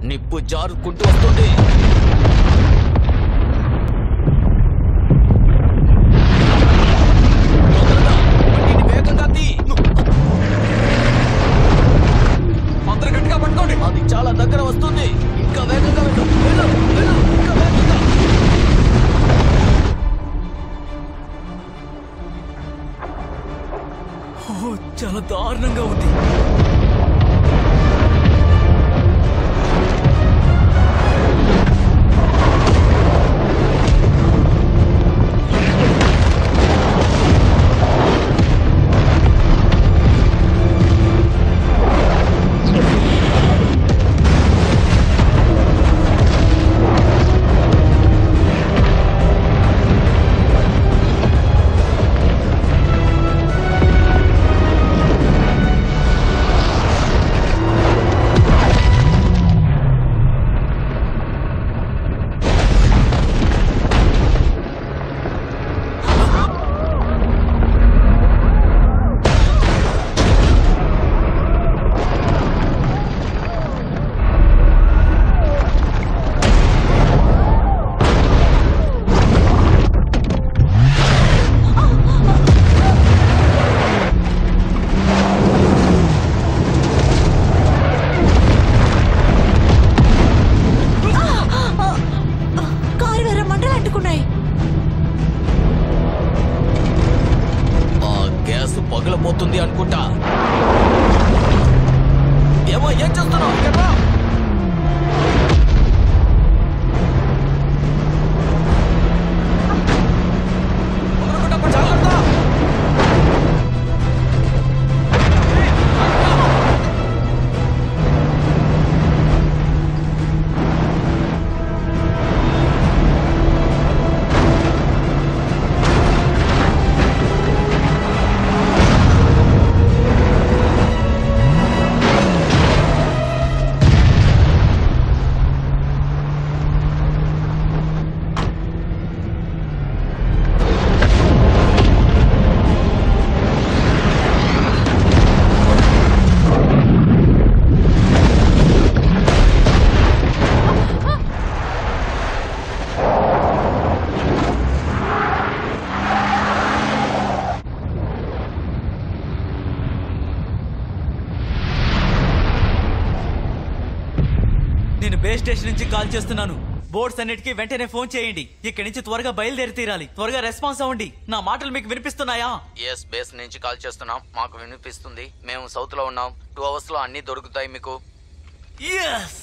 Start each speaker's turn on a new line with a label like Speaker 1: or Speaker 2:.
Speaker 1: నిప్పు జారుకుంటూ వస్తుంది తొందరగా, బండిని వేగంగా తీ. అందరూ గట్టిగా పట్టుకోండి అది చాలా దగ్గర వస్తుంది ఇంకా వేగంగా వెళ్ళు వెళ్ళు వెళ్ళు ఇంకా వేగంగా ఓ, చాలా దారుణంగా ఉంది
Speaker 2: కారు వేరే మంటలు అంటుకున్నాయి
Speaker 1: ఆ గ్యాస్ పగలబోతుంది అనుకుంటా ఏమో ఏం చేస్తున్నావు ఇక్కడ రా. వదలకుండా పట్టు, జాగ్రత్త.
Speaker 3: నేను బేస్ స్టేషన్ నుంచి కాల్ చేస్తున్నాను బోర్డ్స్ అన్నిటికీ వెంటనే ఫోన్ చేయండి ఇక్కడి నుంచి త్వరగా బయలుదేరి తీరాలి త్వరగా రెస్పాన్స్ అవ్వండి నా మాటలు మీకు వినిపిస్తున్నాయా
Speaker 1: ఎస్ బేస్ నుంచి కాల్ చేస్తున్నాం మాకు వినిపిస్తుంది మేము సౌత్ లో ఉన్నాం టూ అవర్స్ లో అన్ని దొరుకుతాయి మీకు
Speaker 3: ఎస్